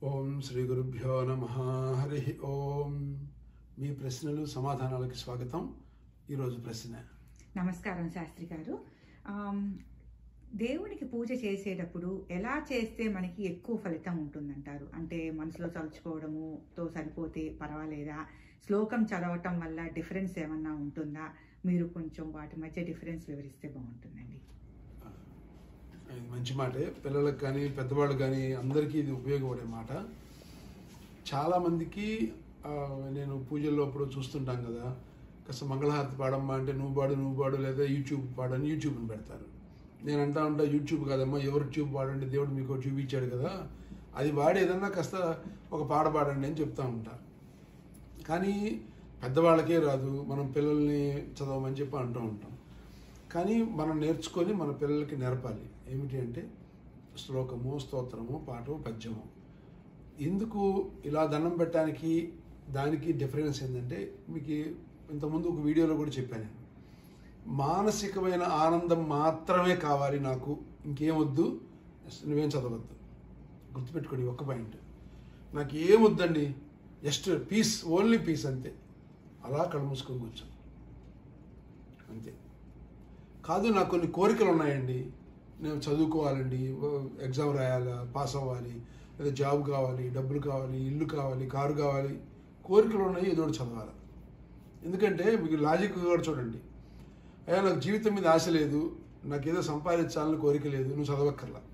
ఓం శ్రీ గురుభ్యో నమ హరి ఓం మీ ప్రశ్నలు సమాధానాలకి స్వాగతం ఈరోజు ప్రశ్న నమస్కారం శాస్త్రి గారు ఆమ్, దేవునికి పూజ చేసేటప్పుడు ఎలా చేస్తే మనకి ఎక్కువ ఫలితం ఉంటుందంటారు అంటే మనసులో తలుచుకోవడముతో సరిపోతే పర్వాలేదా శ్లోకం చదవటం వల్ల డిఫరెన్స్ ఏమన్నా ఉంటుందా మీరు కొంచెం వాటి మధ్య డిఫరెన్స్ వివరిస్తే బాగుంటుందండి ఇది మంచి మాటే పిల్లలకు కానీ పెద్దవాళ్ళు కానీ అందరికీ ఇది ఉపయోగపడే మాట చాలామందికి ఆ, నేను పూజల్లో అప్పుడు చూస్తుంటాం కదా కాస్త మంగళహారతి పాడమ్మా అంటే నువ్వు పాడు నువ్వు పాడు లేదా యూట్యూబ్ పాడని యూట్యూబ్ని పెడతారు నేను అంటా ఉంటా యూట్యూబ్ కాదమ్మా ఎవరు ట్యూబ్ పాడండి దేవుడు మీకు ఒకటి చూపించాడు కదా అది వాడి ఏదన్నా కాస్త ఒక పాట పాడండి అని చెప్తా ఉంటా కానీ పెద్దవాళ్ళకే రాదు మనం పిల్లల్ని చదవమని చెప్పి అంటూ ఉంటాం కానీ మనం నేర్చుకొని మన పిల్లలకి నేర్పాలి ఏమిటి అంటే శ్లోకము స్తోత్రము పాఠము పద్యము ఎందుకు ఇలా దండం పెట్టడానికి దానికి డిఫరెన్స్ ఏంటంటే మీకు ఇంతకుముందు ఒక వీడియోలో కూడా చెప్పాను నేను మానసికమైన ఆనందం మాత్రమే కావాలి నాకు ఇంకేం వద్దు నువ్వేం చదవద్దు గుర్తుపెట్టుకోండి ఒక్క పాయింట్ నాకు ఏం వద్దండి జస్ట్ పీస్ ఓన్లీ పీస్ అంతే అలా కళ్ళు మూసుకొని కూర్చో అంతే కాదు నాకు కొన్ని కోరికలు ఉన్నాయండి నేను చదువుకోవాలండి ఎగ్జామ్ రాయాలా పాస్ అవ్వాలి లేదా జాబ్ కావాలి డబ్బులు కావాలి ఇల్లు కావాలి కారు కావాలి కోరికలు ఉన్నాయి ఏదో ఒకటి చదవాలి ఎందుకంటే మీకు లాజిక్ కూడా చూడండి అయ్యా నాకు జీవితం మీద ఆశ లేదు నాకు ఏదో సంపాదించాలని కోరిక లేదు నువ్వు చదవక్కర్లా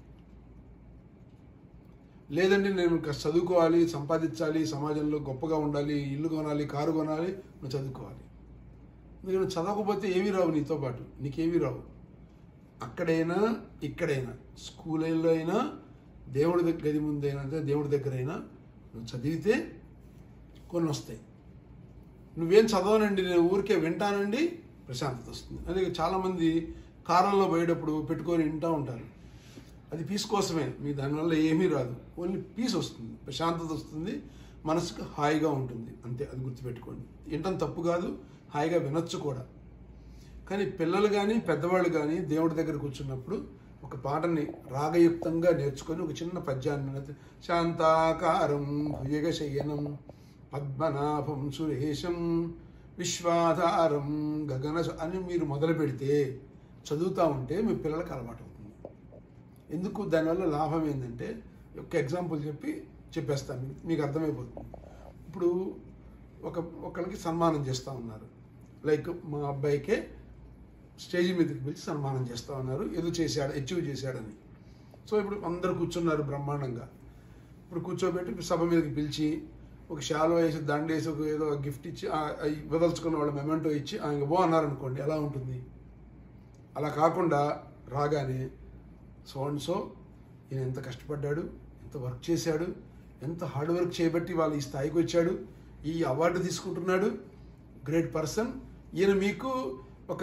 లేదండి నేను కాస్త చదువుకోవాలి సంపాదించాలి సమాజంలో గొప్పగా ఉండాలి ఇల్లు కొనాలి కారు కొనాలి నువ్వు చదువుకోవాలి మీరు చదవకపోతే ఏమీ రావు నీతో పాటు నీకేమీ రావు అక్కడైనా ఇక్కడైనా స్కూల్లో అయినా దేవుడి దగ్గర గది ముందైనా అంటే దేవుడి దగ్గర అయినా నువ్వు చదివితే కొన్ని వస్తాయి నువ్వేం చదవనండి నేను ఊరికే వింటానండి ప్రశాంతత వస్తుంది అదే చాలామంది కారంలో పోయేటప్పుడు పెట్టుకొని వింటూ ఉంటారు అది పీస్ కోసమే మీ దానివల్ల ఏమీ రాదు ఓన్లీ పీస్ వస్తుంది ప్రశాంతత వస్తుంది మనసుకు హాయిగా ఉంటుంది అంతే అది గుర్తుపెట్టుకోండి వినటం తప్పు కాదు హాయిగా వినొచ్చు కూడా కానీ పిల్లలు కానీ పెద్దవాళ్ళు కానీ దేవుడి దగ్గర కూర్చున్నప్పుడు ఒక పాటని రాగయుక్తంగా నేర్చుకొని ఒక చిన్న పద్యాన్ని నేర్చు- శాంతాకారం భుజగశయనం పద్మనాభం సురేశం విశ్వాధారం గగన అని మీరు మొదలు పెడితే చదువుతూ ఉంటే మీ పిల్లలకు అలవాటు అవుతుంది ఎందుకు దానివల్ల లాభం ఏంటంటే ఒక ఎగ్జాంపుల్ చెప్పి చెప్పేస్తాను మీకు- మీకు అర్థమైపోతుంది ఇప్పుడు ఒక ఒకరికి సన్మానం చేస్తూ ఉన్నారు లైక్ మా అబ్బాయికే స్టేజ్ మీదకి పిలిచి సన్మానం చేస్తూ ఉన్నారు ఏదో చేశాడు అచీవ్ చేశాడని సో ఇప్పుడు అందరు కూర్చున్నారు బ్రహ్మాండంగా ఇప్పుడు కూర్చోబెట్టి సభ మీదకి పిలిచి ఒక షాలో వేసి దండేసి ఒక ఏదో గిఫ్ట్ ఇచ్చి ఆ- ఆ వదలుచుకున్న వాళ్ళ మెమెంటో ఇచ్చి ఆయన బో అన్నారనుకోండి ఎలా ఉంటుంది అలా కాకుండా రాగానే సో అండ్ సో ఈయన ఎంత కష్టపడ్డాడు ఎంత వర్క్ చేశాడు ఎంత హార్డ్ వర్క్ చేయబట్టి వాళ్ళు ఈ స్థాయికి వచ్చాడు ఈ అవార్డు తీసుకుంటున్నాడు గ్రేట్ పర్సన్ ఈయన మీకు ఒక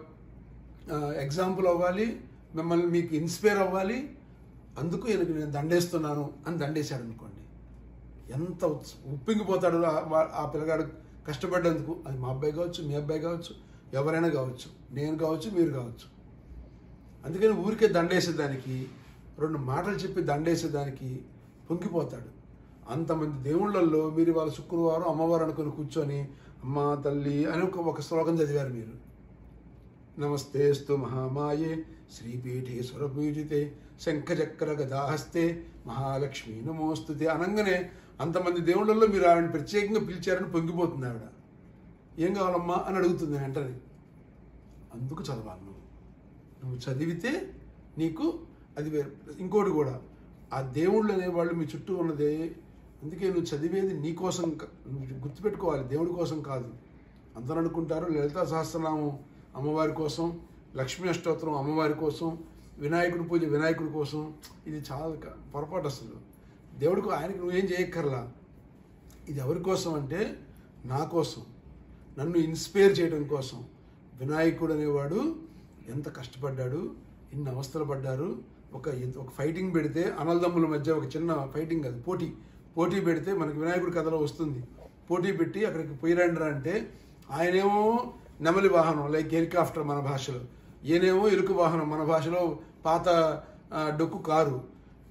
ఎగ్జాంపుల్ అవ్వాలి మిమ్మల్ని మీకు ఇన్స్పైర్ అవ్వాలి అందుకు ఈయనకి నేను దండేస్తున్నాను అని దండేశాడు అనుకోండి ఎంత ఉత్స- ఉప్పింగిపోతాడు ఆ- వా- ఆ పిల్లగాడు కష్టపడ్డందుకు అది మా అబ్బాయి కావచ్చు మీ అబ్బాయి కావచ్చు ఎవరైనా కావచ్చు నేను కావచ్చు మీరు కావచ్చు అందుకని ఊరికే దండేసేదానికి రెండు మాటలు చెప్పి దండేసేదానికి పొంగిపోతాడు అంతమంది దేవుళ్ళల్లో మీరు వాళ్ళ శుక్రవారం అమ్మవారు అనుకుని కూర్చొని అమ్మ తల్లి అని ఒక ఒక శ్లోకం చదివారు మీరు నమస్తేస్తు మహామాయే శ్రీపీఠే స్వరపూజితే శంఖచక్ర గదాహస్తే మహాలక్ష్మి నమోస్తుతే అనగానే అంతమంది దేవుళ్ళల్లో మీరు ఆవిడని ప్రత్యేకంగా పిలిచారని పొంగిపోతుంది ఆవిడ ఏం కావాలమ్మా అని అడుగుతుంది వెంటనే అందుకు చదవాలి నువ్వు నువ్వు చదివితే నీకు అది వేరు ఇంకోటి కూడా ఆ దేవుళ్ళు అనేవాళ్ళు మీ చుట్టూ ఉన్నదే అందుకే నువ్వు చదివేది నీ కోసం క- నువ్వు గుర్తుపెట్టుకోవాలి దేవుడి కోసం కాదు అందరూ అనుకుంటారు లలితా సహస్రనామం అమ్మవారి కోసం లక్ష్మీ అష్టోత్తరం అమ్మవారి కోసం వినాయకుడి పూజ వినాయకుడి కోసం ఇది చాలా క- పొరపాటు అసలు దేవుడికి ఆయనకి నువ్వేం చేయక్కర్లా ఇది ఎవరి కోసం అంటే నా కోసం నన్ను ఇన్స్పైర్ చేయడం కోసం వినాయకుడు అనేవాడు ఎంత కష్టపడ్డాడు ఎన్ని అవస్థలు పడ్డారు ఒక ఒక ఫైటింగ్ పెడితే అనల్దమ్ముల మధ్య ఒక చిన్న ఫైటింగ్ అది పోటీ పోటీ పెడితే మనకి వినాయకుడి కథలో వస్తుంది పోటీ పెట్టి అక్కడికి పోయిరండ్రా అంటే ఆయనేమో నెమలి వాహనం లైక్ హెలికాప్టర్ మన భాషలో ఈయనేమో ఎలుక వాహనం మన భాషలో పాత ఆ, డొక్కు కారు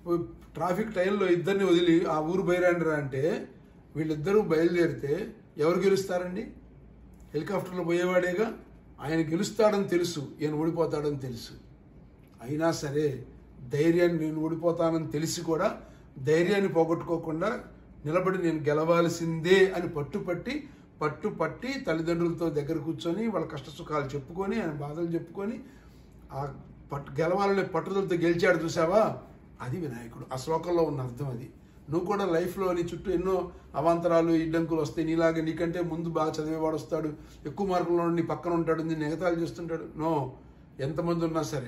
ట్రాఫిక్ టైంలో ఇద్దరిని వదిలి ఆ ఊరు బయలుదేరా అంటే వీళ్ళిద్దరూ బయలుదేరితే ఎవరు గెలుస్తారండి హెలికాప్టర్లో పోయేవాడేగా ఆయన గెలుస్తాడని తెలుసు ఈయన ఓడిపోతాడని తెలుసు అయినా సరే ధైర్యాన్ని నేను ఓడిపోతానని తెలిసి కూడా ధైర్యాన్ని పోగొట్టుకోకుండా నిలబడి నేను గెలవాల్సిందే అని పట్టుపట్టి పట్టు పట్టి తల్లిదండ్రులతో దగ్గర కూర్చొని వాళ్ళ కష్ట సుఖాలు చెప్పుకొని ఆయన బాధలు చెప్పుకొని ఆ పట్టు గెలవాలనే పట్టుదలతో గెలిచాడు చూసావా అది వినాయకుడు ఆ శ్లోకంలో ఉన్న అర్థం అది నువ్వు కూడా లైఫ్లో నీ చుట్టూ ఎన్నో అవాంతరాలు ఇడ్డంకులు వస్తాయి నీలాగే నీకంటే ముందు బాగా చదివేవాడు వస్తాడు ఎక్కువ మార్కుల్లో నీ పక్కన ఉంటాడు నీ ఎగతాలు చేస్తుంటాడు నో ఎంతమంది ఉన్నా సరే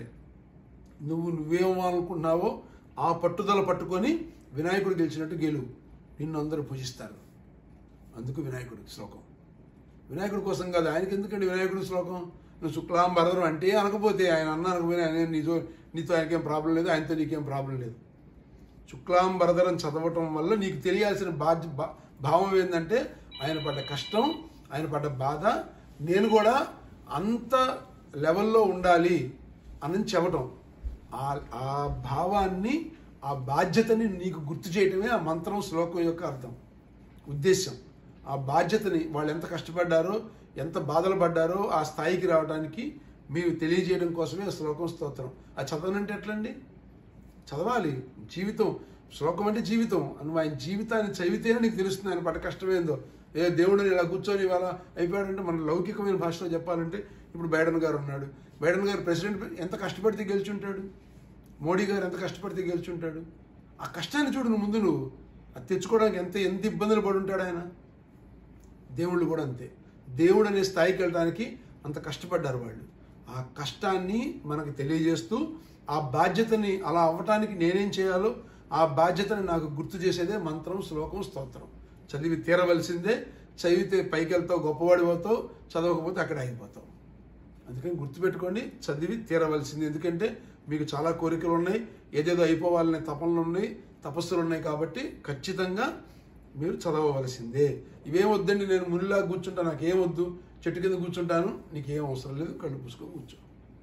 నువ్వు నువ్వేమనుకుంటున్నావో ఆ పట్టుదల పట్టుకొని వినాయకుడు గెలిచినట్టు గెలువు నిన్ను అందరూ పూజిస్తారు అందుకు వినాయకుడి శ్లోకం వినాయకుడి కోసం కాదు ఆయనకి ఎందుకండి వినాయకుడి శ్లోకం నువ్వు శుక్లాం భరదరం అంటే అనకపోతే ఆయన అన్న అనకపోయినా ఆయన నీతో నీతో ఆయనకేం ప్రాబ్లం లేదు ఆయనతో నీకేం ప్రాబ్లం లేదు శుక్లాం భరదరం చదవటం వల్ల నీకు తెలియాల్సిన బాధ్య భా- భావం ఏంటంటే ఆయన పడ్డ కష్టం ఆయన పడ్డ బాధ నేను కూడా అంత లెవెల్లో ఉండాలి అని చెప్పటం ఆ ఆ భావాన్ని ఆ బాధ్యతని నీకు గుర్తు చేయటమే ఆ మంత్రం శ్లోకం యొక్క అర్థం ఉద్దేశం ఆ బాధ్యతని వాళ్ళు ఎంత కష్టపడ్డారో ఎంత బాధలు పడ్డారో ఆ స్థాయికి రావడానికి మీరు తెలియజేయడం కోసమే ఆ శ్లోకం స్తోత్రం ఆ చదవనంటే ఎట్లండి చదవాలి జీవితం శ్లోకం అంటే జీవితం నువ్వు ఆయన జీవితాన్ని చదివితేనే నీకు తెలుస్తుంది ఆయన పడ్డ కష్టమేందో ఏ దేవుడిని ఇలా కూర్చొని ఇవాళ అయిపోయాడంటే మన లౌకికమైన భాషలో చెప్పాలంటే ఇప్పుడు బైడెన్ గారు ఉన్నాడు బైడెన్ గారు ప్రెసిడెంట్ ఎంత కష్టపడితే గెలిచుంటాడు మోడీ గారు ఎంత కష్టపడితే గెలిచుంటాడు ఆ కష్టాన్ని చూడు నువ్వు ముందు నువ్వు అది తెచ్చుకోవడానికి ఎంత ఎంత ఇబ్బందులు పడి ఉంటాడు ఆయన దేవుళ్ళు కూడా అంతే దేవుడు అనే స్థాయికి వెళ్ళడానికి అంత కష్టపడ్డారు వాళ్ళు ఆ కష్టాన్ని మనకు తెలియజేస్తూ ఆ బాధ్యతని అలా అవ్వటానికి నేనేం చేయాలో ఆ బాధ్యతని నాకు గుర్తు చేసేదే మంత్రం శ్లోకం స్తోత్రం చదివి తీరవలసిందే చదివితే పైకి వెళ్తావు గొప్పవాడి పోతావు చదవకపోతే అక్కడ ఆగిపోతావు అందుకని గుర్తుపెట్టుకోండి చదివి తీరవలసింది ఎందుకంటే మీకు చాలా కోరికలు ఉన్నాయి ఏదేదో అయిపోవాలనే తపనలు ఉన్నాయి తపస్సులు ఉన్నాయి కాబట్టి ఖచ్చితంగా మీరు చదవవలసిందే ఇవేం వద్దండి నేను మునిలా కూర్చుంటా నాకు ఏం వద్దు చెట్టు కింద కూర్చుంటాను నీకు ఏం అవసరం లేదు కళ్ళు పూసుకొని కూర్చో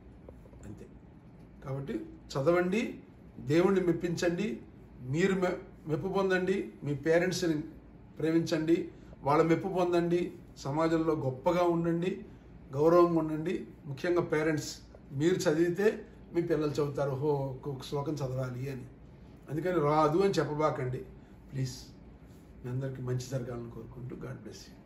అంతే కాబట్టి చదవండి దేవుణ్ణి మెప్పించండి మీరు మె మెప్పు పొందండి మీ పేరెంట్స్ని ప్రేమించండి వాళ్ళ మెప్పు పొందండి సమాజంలో గొప్పగా ఉండండి గౌరవంగా ఉండండి ముఖ్యంగా పేరెంట్స్ మీరు చదివితే మీ పిల్లలు చదువుతారు హో ఒక శ్లోకం చదవాలి అని అందుకని రాదు అని చెప్పబాకండి ప్లీజ్ మీ అందరికీ మంచి జరగాలని కోరుకుంటూ గాడ్ బ్లెస్ యూ